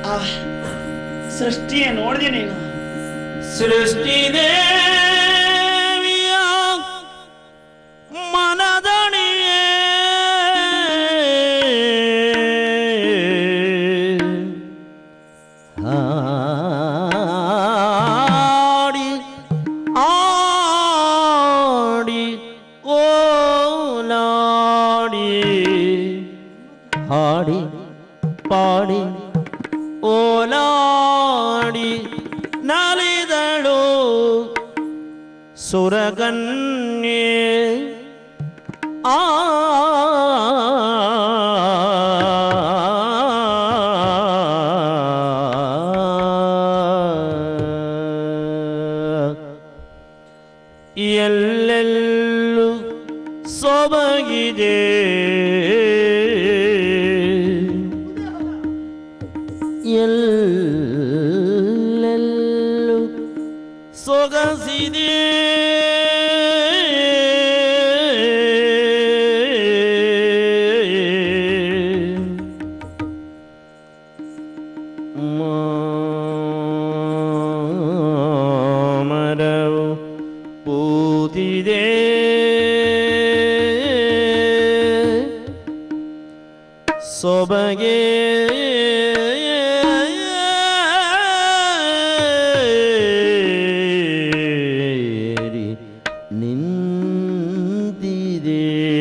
ಆ ಸೃಷ್ಟಿಯ ನೋಡಿದೆ ನೀನು ಸೃಷ್ಟಿ ದೇವಿಯ ಮನದಣಿಯೇ ಹಾಡಿ ಆಡಿ ಓಲಾಡಿ ಹಾಡಿ ಪಾಡಿ ಓಲಾಡಿ ನಲಿದಳು ಸುರಗನ್ಯೆ ಆ ಎಲ್ಲೆಲ್ಲೂ ಸೊಬಗಿದೆ ಎಲ್ಲೆಲ್ಲೂ ಸೊಗಸಿದೆ ಮಾಮರವು ಕೂತಿದೆ ಸೊಬಗೆ ನಿಂತಿದೆ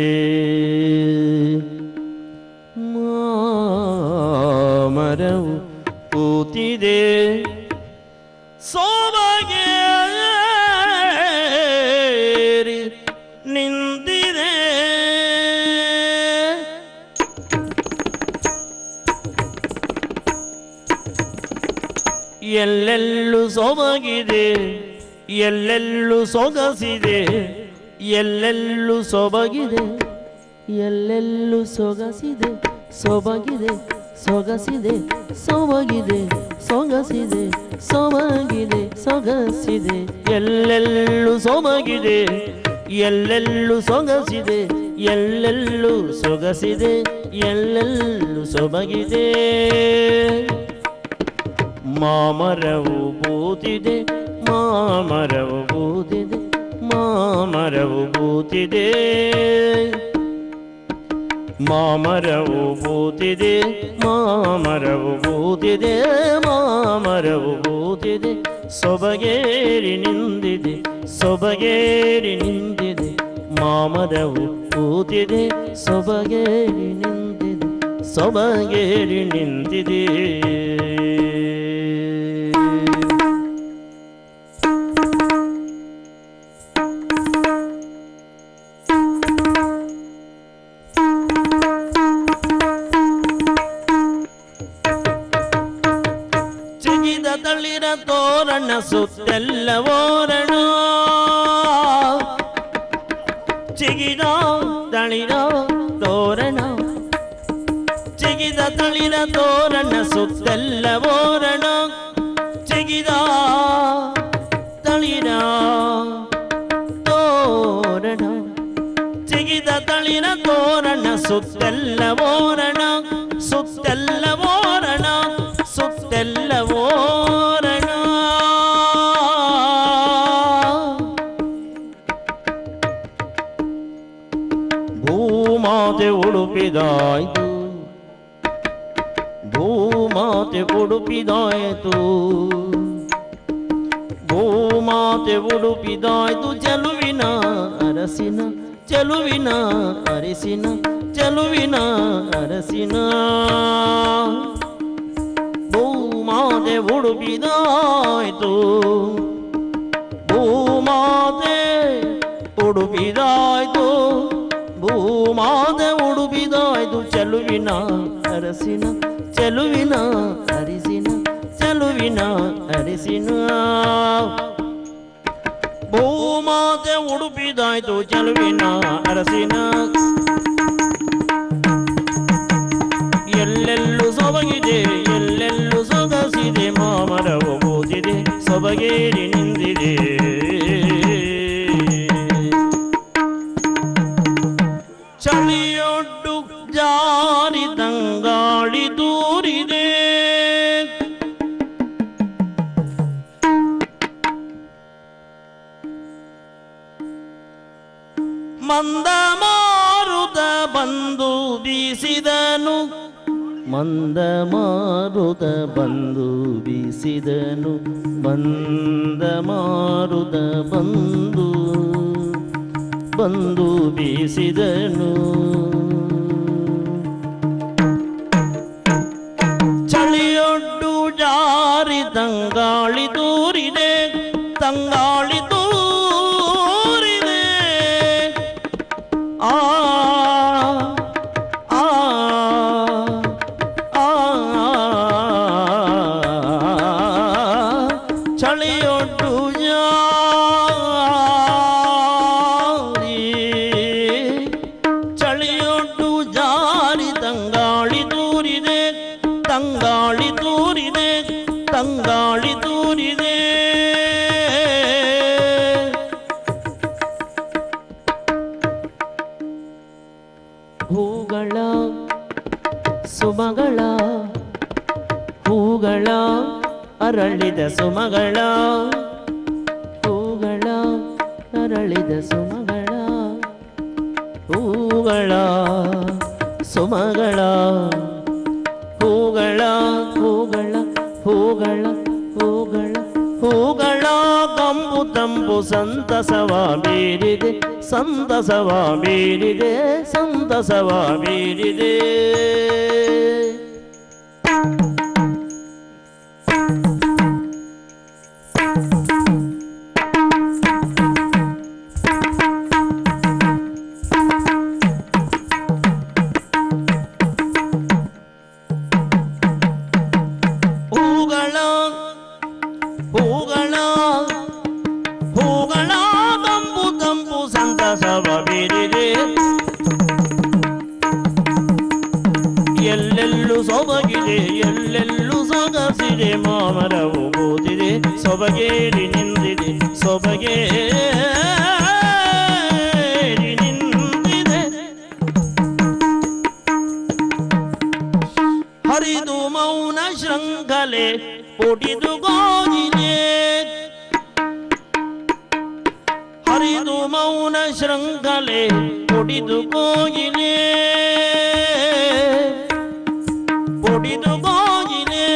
ಮಾಮರವು ಕೂತಿದೆ ಸೋಬಗೆ ನಿಂತಿದೆ ಎಲ್ಲೆಲ್ಲೂ ಸೊಬಗಿದೆ ಎಲ್ಲೆಲ್ಲೂ ಸೊಗಸಿದೆ ಎಲ್ಲೆಲ್ಲೂ ಸೊಬಗಿದೆ ಎಲ್ಲೆಲ್ಲೂ ಸೊಗಸಿದೆ ಸೊಬಗಿದೆ ಸೊಗಸಿದೆ ಸೊಬಗಿದೆ ಸೊಗಸಿದೆ ಸೊಬಗಿದೆ ಸೊಗಸಿದೆ ಎಲ್ಲೆಲ್ಲೂ ಸೊಬಗಿದೆ ಎಲ್ಲೆಲ್ಲೂ ಸೊಗಸಿದೆ ಎಲ್ಲೆಲ್ಲೂ ಸೊಗಸಿದೆ ಎಲ್ಲೆಲ್ಲೂ ಸೊಬಗಿದೆ ಮಾಮರವು ಬೂತಿದೆ ಮಾಮರವು ಬೂತಿದೆ ಮಾಮರವು ಬೂತಿದೆ ಮಾಮರವು ಬೂತಿದೆ ಮಾಮರವು ಬೂತಿದೆ ಮಾಮರವು ಬೂತಿದೆ ಸೊಬಗೇರಿ ನಿಂದಿದೆ ಸೊಬಗೇರಿ ನಿಂದಿದೆ ಮಾಮರವು ಬೂತಿದೆ ಸೊಬಗೇರಿ ನಿಂದಿದೆ ಸೊಬಗೇರಿ ನಿಂತಿದೆ ಚಿಗಿದ ತಳಿರ ತೋರಣ ಸುತ್ತೆಲ್ಲ ಓರಣ ಚಿಗಿದ ತಳಿರ ತೋರಣ ಚಿಗಿದ ತಳಿರ ತೋರಣ ಸುತ್ತೆಲ್ಲ ಓರಣ ಚಿಗಿದ ತಳಿರ ತೋರಣ ಚಿಗಿದ ತಳಿರ ತೋರಣ ಸುತ್ತೆಲ್ಲ ಓರಣ ಸುತ್ತೆಲ್ಲ ಓರಣ ಸುತ್ತೆಲ್ಲ ಓರಣ ಭೂಮಾತೆ ಉಡುಪಿದಾಯ್ತು ಭೂಮಾತೆ ಉಡುಪಿದಾಯ್ತು ಭೂಮಾತೆ ಉಡುಪಿದಾಯ್ತು ಚೆಲುವಿನ ಅರಸಿನ ಚೆಲುವಿನ ಅರಸಿನ ಚೆಲುವಿನ ಅರಸಿನ ಭೂಮಾತೆ ಉಡುಪಿದಾಯ್ತು ಭೂಮಾತೆ ಉಡುಪಿದಾಯ್ತು ಭೂಮಾತೆ ಉಡುಪಿದಾಯ್ತು ಚೆಲುವಿನ ಅರಸಿನ ಚೆಲುವಿನ ಅರಿಸಿನ ಚೆಲುವಿನ ಅರಿಸಿನ ಭೂಮಾತೆ ಉಡುಪಿದಾಯ್ತು ಚೆಲುವಿನ ಅರಸಿನ ಎಲ್ಲೆಲ್ಲೂ ಸೊಬಗಿದೆ ಎಲ್ಲೆಲ್ಲೂ ಸೊಗಸಿದೆ ಮಾಮರವು ಕೂತಿದೆ ಸೊಬಗೇರಿ ನಿಂದಿದೆ ಚಳಿಯೊಡ್ಡು ಜಾರಿ ತಂಗಾಳಿ ದೂರಿದೆ ಮಂದ ಮಾರುತ ಬಂದು ಬೀಸಿದನು ಮಂದ ಮಾರುತ ಬಂದು ಬಂದು ಬೀಸಿದನು ಚಳಿಯೊಡ್ಡು ಜಾರಿ ತಂಗಾಳಿ ದೂರಿದೆ ತಂಗಾಳಿ ದೂರಿದೆ ಆ ಆ ಆ ಚಳಿಯೊಡ್ಡು ಜಾರಿ ಚಳಿಯೊಡ್ಡು ಜಾರಿ ತಂಗಾಳಿ ದೂರಿದೆ ತಂಗಾಳಿ ದೂರಿದೆ ತಂಗಾಳಿ ದೂರಿದೆ ಹೂಗಳ ಸುಮಗಳ ಹೂಗಳ ಅರಳಿದ ಸುಮಗಳ ಹೂಗಳ ಅರಳಿದ ಸುಮಗಳ ಹೂಗಳ ಸುಮಗಳ ಹೂಗಳ ಹೂಗಳ ಹೂಗಳ ಹೂಗಳ ಹೂಗಳ ಕಂಬು ತಂಬು ಸಂತಸವ ಬೀರಿದೆ ಸಂತಸವ ಬೀರಿದೆ ಸಂತಸವ ಬೀರಿದೆ ಹೂಗಳ ಹೂಗಳ ಹೂಗಳ ಕಂಬು ತಂಬು ಸಂತಸವ ಬೀರಿದೆ ಎಲ್ಲೆಲ್ಲೂ ಸೊಬಗಿದೆ ಎಲ್ಲೆಲ್ಲೂ ಸೊಗಸಿದೆ ಮಾಮರವು ಓದಿದೆ ಸೊಬಗೇರಿ ನಿಂದಿದೆ ಸೊಬಗೇರಿ ನಿಂದಿದೆ ಹರಿದು ಮೌನ ಶೃಂಖಲೆ ಪುಟಿದು ಗೋಜಿದೆ ಹರಿದು ಮೌನ ಶೃಂಖಲೆ ಪುಟಿದು ಕೋಗಿಲೆ ಪುಟಿದು ಕೋಗಿಲೆ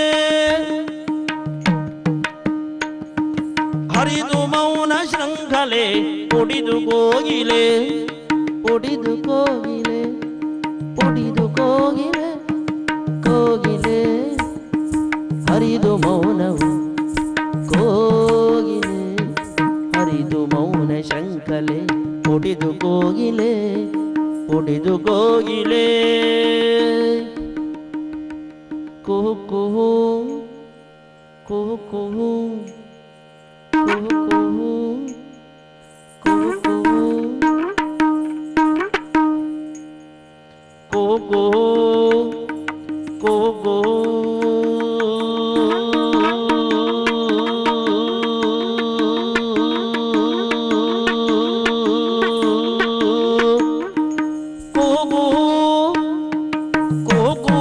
ಹರಿದು ಮೌನ ಶೃಂಖಲೆ ಪುಟಿದು ಕೋಗಿಲೆ ಪುಟಿದು ಕೋಗಿಲೆ ಪುಟಿದು ಕೋಗಿಲೆ ಕೋಗಿಲೆ ಹರಿದು ಮೌನವು ಕೋಗಿಲೆ ಹರಿದು ಮೌನ ಶಂಕಲೆ ಪುಡಿದು ಕೋಗಿಲೆ ಪುಡಿದು ಕೋಗಿಲೆ ಕುಹು ಕುಹು ಕುಹು ಕುಹು ಕುಹು ಕುಹು ಕುಹು ಕುಹು ಕುಹು ಕುಹು ಕೂಗು ಕೂಗು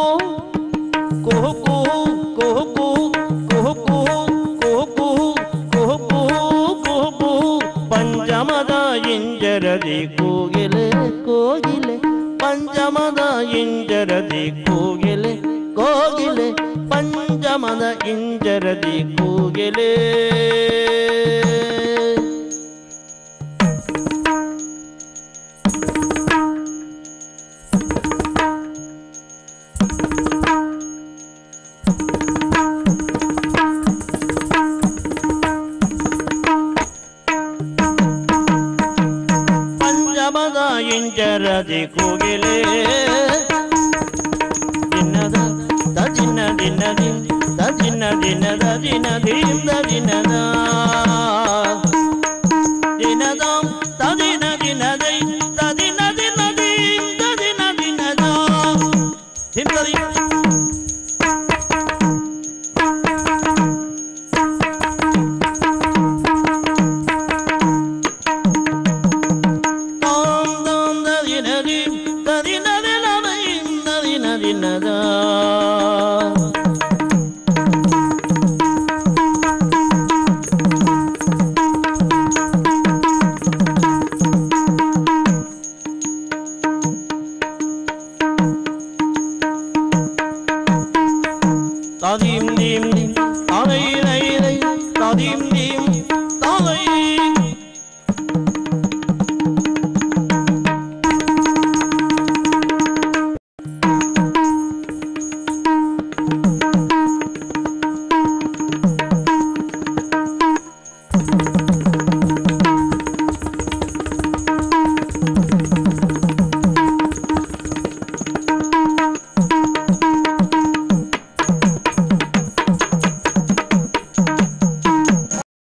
ಕೂಗು ಕೂಗು ಕೂಗು ಕೂಗು ಕೂಗು ಕೂಗು ಪಂಚಮದ ಇಂಜರದಿ ಕೂಗಿಲೆ ಕೋಗಿಲೆ ಪಂಚಮದ ಇಂಜರದಿ ಕೂಗಿಲೆ ಕೋಗಿಲೆ ಪಂಚಮದ ಇಂಜರದಿ ಕೂಗಿಲೆ ಪಂಚಮದ ಇಂಜರದಿ ಕೂಗಿಲೆ ದಿನದ ತದಿನ ದಿನ ದಿನ ತದಿನ ದಿನದ ದಿನ ದಿಂದ ದಿನದ ದಿನದ ತದಿನ ದಿನದೈ ತದಿನ ದಿನ ದಿಂದ ದಿನ ದಿನದ ದಿನದಿ ತಾಂ ತಾಂ ದದಿನದಿ ತದಿನ ದಿನದೈ ತದಿನ ದಿನದ ತದಿಂ ದಿಂ ದಿಂ ತದೈ ರೈ ರೈ ತದಿಂ ದಿ